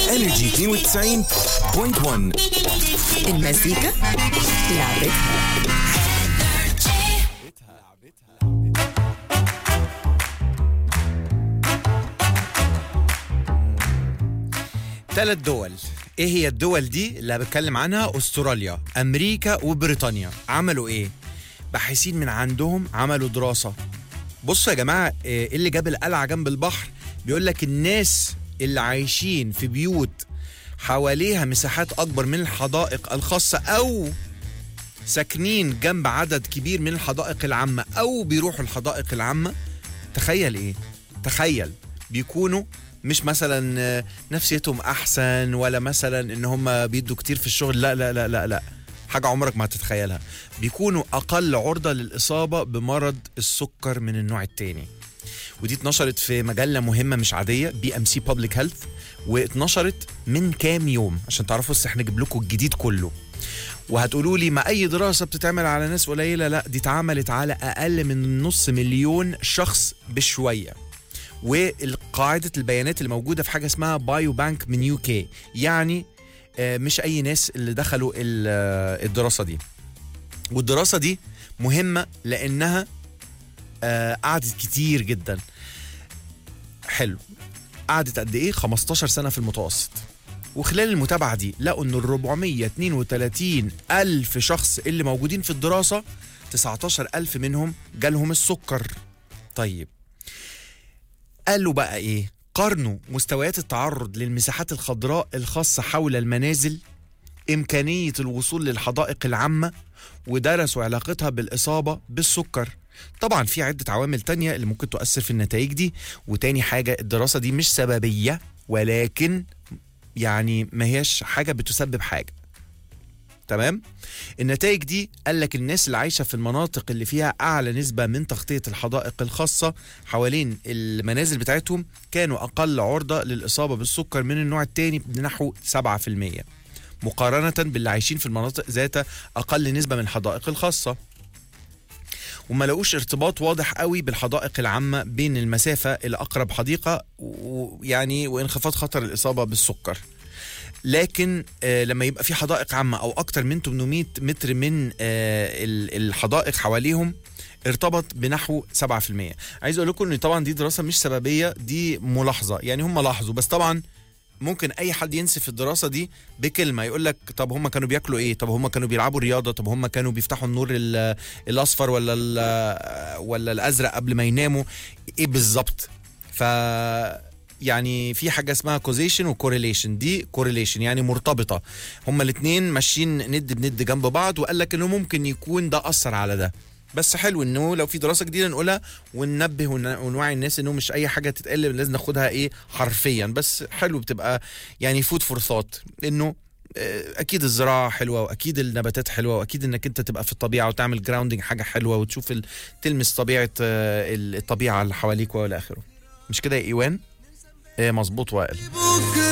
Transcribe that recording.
انرجي 92.1 المزيكا لعبتها ثلاث دول ايه هي الدول دي اللي بتكلم عنها استراليا امريكا وبريطانيا عملوا ايه باحثين من عندهم عملوا دراسه بصوا يا جماعه إيه اللي جاب القلعه جنب البحر بيقول لك الناس اللي عايشين في بيوت حواليها مساحات اكبر من الحدائق الخاصه او ساكنين جنب عدد كبير من الحدائق العامه او بيروحوا الحدائق العامه تخيل ايه تخيل بيكونوا مش مثلا آه، نفسيتهم احسن ولا مثلا ان هم بيدوا كتير في الشغل لا لا لا لا لا حاجة عمرك ما هتتخيلها بيكونوا أقل عرضة للإصابة بمرض السكر من النوع التاني ودي اتنشرت في مجلة مهمة مش عادية بي ام سي بابليك هيلث واتنشرت من كام يوم عشان تعرفوا بس احنا نجيب لكم الجديد كله وهتقولوا لي ما اي دراسه بتتعمل على ناس قليله لا دي اتعملت على اقل من نص مليون شخص بشويه وقاعده البيانات اللي موجوده في حاجه اسمها بايو بانك من يو كي يعني آه، مش اي ناس اللي دخلوا ال- آه، الدراسه دي والدراسه دي مهمه لانها آه، قعدت كتير جدا حلو قعدت قد ايه 15 سنه في المتوسط وخلال المتابعة دي لقوا ان ال 432 ألف شخص اللي موجودين في الدراسة 19 ألف منهم جالهم السكر طيب قالوا بقى ايه قارنوا مستويات التعرض للمساحات الخضراء الخاصة حول المنازل إمكانية الوصول للحدائق العامة ودرسوا علاقتها بالإصابة بالسكر طبعا في عدة عوامل تانية اللي ممكن تؤثر في النتائج دي وتاني حاجة الدراسة دي مش سببية ولكن يعني ما هيش حاجه بتسبب حاجه تمام النتائج دي قال لك الناس اللي عايشه في المناطق اللي فيها اعلى نسبه من تغطيه الحدائق الخاصه حوالين المنازل بتاعتهم كانوا اقل عرضه للاصابه بالسكر من النوع الثاني بنحو 7% مقارنه باللي عايشين في المناطق ذات اقل نسبه من الحدائق الخاصه وما لقوش ارتباط واضح قوي بالحدائق العامة بين المسافة الأقرب حديقة ويعني وانخفاض خطر الإصابة بالسكر لكن آه لما يبقى في حدائق عامة أو أكتر من 800 متر من آه ال- الحدائق حواليهم ارتبط بنحو 7% عايز اقول لكم ان طبعا دي دراسه مش سببيه دي ملاحظه يعني هم لاحظوا بس طبعا ممكن اي حد ينسف الدراسه دي بكلمه يقول لك طب هم كانوا بياكلوا ايه طب هم كانوا بيلعبوا رياضه طب هم كانوا بيفتحوا النور ال- الاصفر ولا ال- ولا الازرق قبل ما يناموا ايه بالظبط ف يعني في حاجه اسمها كوزيشن وكوريليشن دي كوريليشن يعني مرتبطه هما الاثنين ماشيين ند بند جنب بعض وقال لك انه ممكن يكون ده اثر على ده بس حلو انه لو في دراسه جديده نقولها وننبه ون- ونوعي الناس انه مش اي حاجه تتقال لازم ناخدها ايه حرفيا بس حلو بتبقى يعني فود فور ثوت انه آه، اكيد الزراعه حلوه واكيد النباتات حلوه واكيد انك انت تبقى في الطبيعه وتعمل جراوندنج حاجه حلوه وتشوف ال- تلمس طبيعه آه، الطبيعه اللي حواليك والى اخره مش كده يا ايوان؟ ايه مظبوط وائل